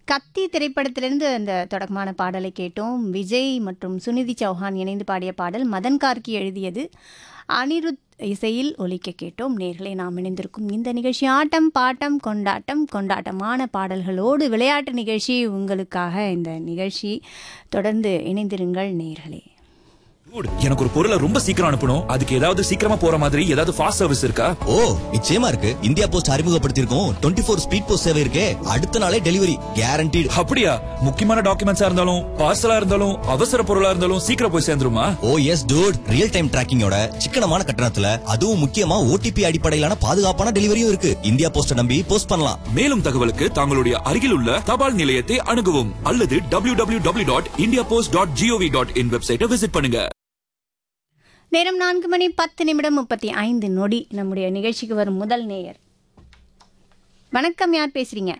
கத்தி திரைப்படத்திலிருந்து அந்த தொடக்கமான பாடலை கேட்டோம் விஜய் மற்றும் சுனிதி சௌஹான் இணைந்து பாடிய பாடல் மதன் கார்கி எழுதியது அனிருத் இசையில் ஒலிக்க கேட்டோம் நேர்களை நாம் இணைந்திருக்கும் இந்த நிகழ்ச்சி ஆட்டம் பாட்டம் கொண்டாட்டம் கொண்டாட்டமான பாடல்களோடு விளையாட்டு நிகழ்ச்சி உங்களுக்காக இந்த நிகழ்ச்சி தொடர்ந்து இணைந்திருங்கள் நேர்களே Dude, எனக்கு ஒரு பொருளை ரொம்ப சீக்கிரம் அனுப்பணும் அதுக்கு ஏதாவது சீக்கிரமா போற மாதிரி ஏதாவது ஃபாஸ்ட் சர்வீஸ் இருக்கா ஓ நிச்சயமா இருக்கு இந்தியா போஸ்ட் அறிமுகப்படுத்தியிருக்கோம் டுவெண்ட்டி ஃபோர் ஸ்பீட் போஸ்ட் சேவை இருக்கே அடுத்த நாளே டெலிவரி கேரண்டீடு அப்படியா முக்கியமான டாக்குமெண்ட்ஸா இருந்தாலும் பார்சலா இருந்தாலும் அவசர பொருளா இருந்தாலும் சீக்கிரம் போய் சேர்ந்துருமா oh yes dude real time டிராக்கிங்கோட சிக்கனமான கட்டணத்துல அதுவும் முக்கியமா ஓடிபி அடிப்படையிலான பாதுகாப்பான டெலிவரியும் இருக்கு இந்தியா போஸ்ட நம்பி போஸ்ட் பண்ணலாம் மேலும் தகவலுக்கு தங்களுடைய அருகில் உள்ள தபால் நிலையத்தை அணுகவும் அல்லது W W W dot India post dot GOV dot in வெப்சைட்டை விசிட் பண்ணுங்க நேரம் நான்கு மணி பத்து நிமிடம் முப்பத்தி ஐந்து நொடி நம்முடைய நிகழ்ச்சிக்கு வரும் முதல் நேயர் வணக்கம் யார் பேசுறீங்க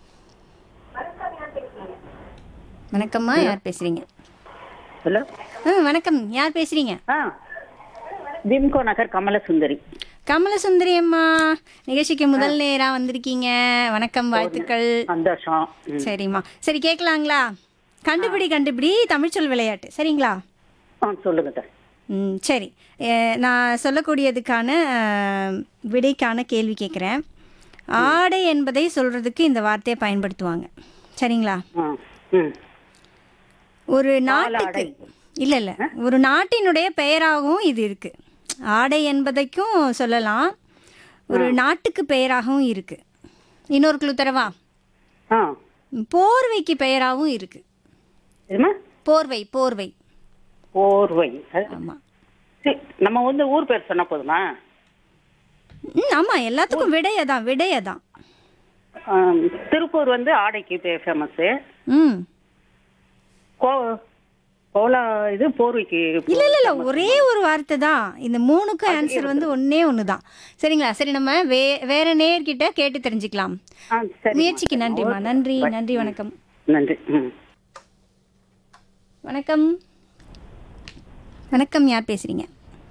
வணக்கம்மா யார் பேசுறீங்க ஹலோ ஆ வணக்கம் யார் பேசுறீங்க ஆ விம்கோ நகர் கமலசுந்தரி கமலசுந்தரி அம்மா நிகழ்ச்சிக்கு முதல் நேரா வந்திருக்கீங்க வணக்கம் வாழ்த்துக்கள் சந்தோஷம் ம். சரிம்மா சரி கேட்கலாங்களா கண்டுபிடி கண்டுபிடி தமிழ்ச்சொல் விளையாட்டு சரிங்களா ஆ சொல்லுங்க சார் ம் சரி அஹ், நான் சொல்லக்கூடியதுக்கான அஹ், விடைக்கான கேள்வி கேட்குறேன் ஆடை என்பதை சொல்றதுக்கு இந்த வார்த்தையை பயன்படுத்துவாங்க சரிங்களா ஆ ம் ஒரு நாட்டுக்கு ஆடை. இல்லை இல்லை ஒரு நாட்டினுடைய பெயராகவும் இது இருக்கு ஆடை என்பதைக்கும் சொல்லலாம் ஒரு நாட்டுக்கு பெயராகவும் இருக்கு இன்னொரு குழு தரவா ஆ போர்வைக்கு பெயராகவும் இருக்கு எதுமா போர்வை போர்வை போர்வை அது- ஆமாம் சரி, நம்ம வந்து ஊர் பேர் சொன்னா போதுமா ம் ஆமாம் எல்லாத்துக்கும் விடையதான் விடையதான் ஆ, திருப்பூர் வந்து ஆடைக்கு ஃபேமஸ் ம் கோ கோலா இது போர்வைக்கு இல்ல இல்ல இல்ல ஒரே ஒரு வார்த்தை தான் இந்த மூணுக்கும் ஆன்சர் வந்து ஒண்ணே ஒன்று தான் சரிங்களா சரி நம்ம வே வேற நேர்கிட்ட கேட்டு தெரிஞ்சுக்கலாம் ஆ சரி முயற்சிக்கு நன்றிம்மா நன்றி நன்றி வணக்கம் நன்றி ம் வணக்கம் வணக்கம் யார் பேசுறீங்க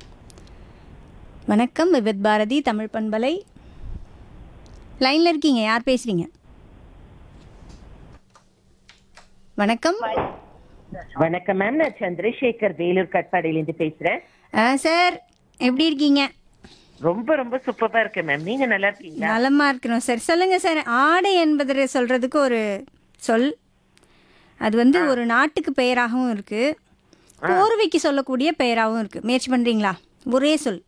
வணக்கம் விவித் பாரதி தமிழ் பண்பலை லைன்ல இருக்கீங்க யார் பேசுறீங்க வணக்கம் வணக்கம் மேம் நான் சந்திரசேகர் வேலூர் கட்பாடியிலேருந்து பேசுறேன் ஆ, சார் எப்படி இருக்கீங்க ரொம்ப ரொம்ப சூப்பரா இருக்கேன் மேம் நீங்க நல்லா இருக்கீங்களா நலமா இருக்கிறோம் சார் சொல்லுங்க சார் ஆடை என்பது சொல்றதுக்கு ஒரு சொல் அது வந்து ஒரு நாட்டுக்கு பெயராகவும் இருக்கு போர்வைக்கு சொல்லக்கூடிய பெயராகவும் இருக்கு முயற்சி பண்றீங்களா ஒரே சொல்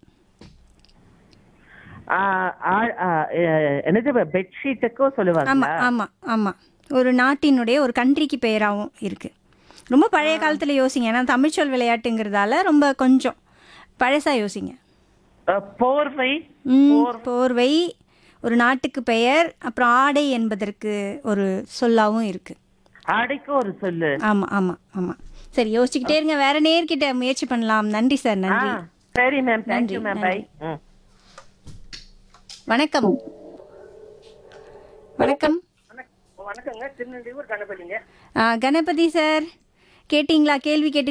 ஆ, ஆ, ஆ, அஹ், என்னது பெட்ஷீட்டுக்கும் ஆமா சொல்லுவாங்க ஆமா ஆமா ஒரு நாட்டினுடைய ஒரு கண்ட்ரிக்கு பெயராகவும் இருக்கு ரொம்ப பழைய காலத்துல யோசிங்க ஏன்னா தமிழ்ச்சொல் விளையாட்டுங்கிறதால ரொம்ப கொஞ்சம் பழசா யோசிங்க போர்வை ம், போர்வை ஒரு நாட்டுக்கு பெயர் அப்புறம் ஆடை என்பதற்கு ஒரு சொல்லாவும் இருக்கு ஆடைக்கும் ஒரு சொல்லு ஆமா ஆமா ஆமா சரி யோசிச்சுக்கிட்டே இருங்க வேற நேர்கிட்ட முயற்சி பண்ணலாம் நன்றி சார் ஆ, நன்றி சரி மேம் தேங்க்யூ நன்றி, மேம் பை நன்றி. வணக்கம் வணக்கம் வணக்கங்க திருநெல்வேலூர் கணபதிங்க ஆ, கணபதி சார் கேட்டிங்களா கேள்வி கேட்டு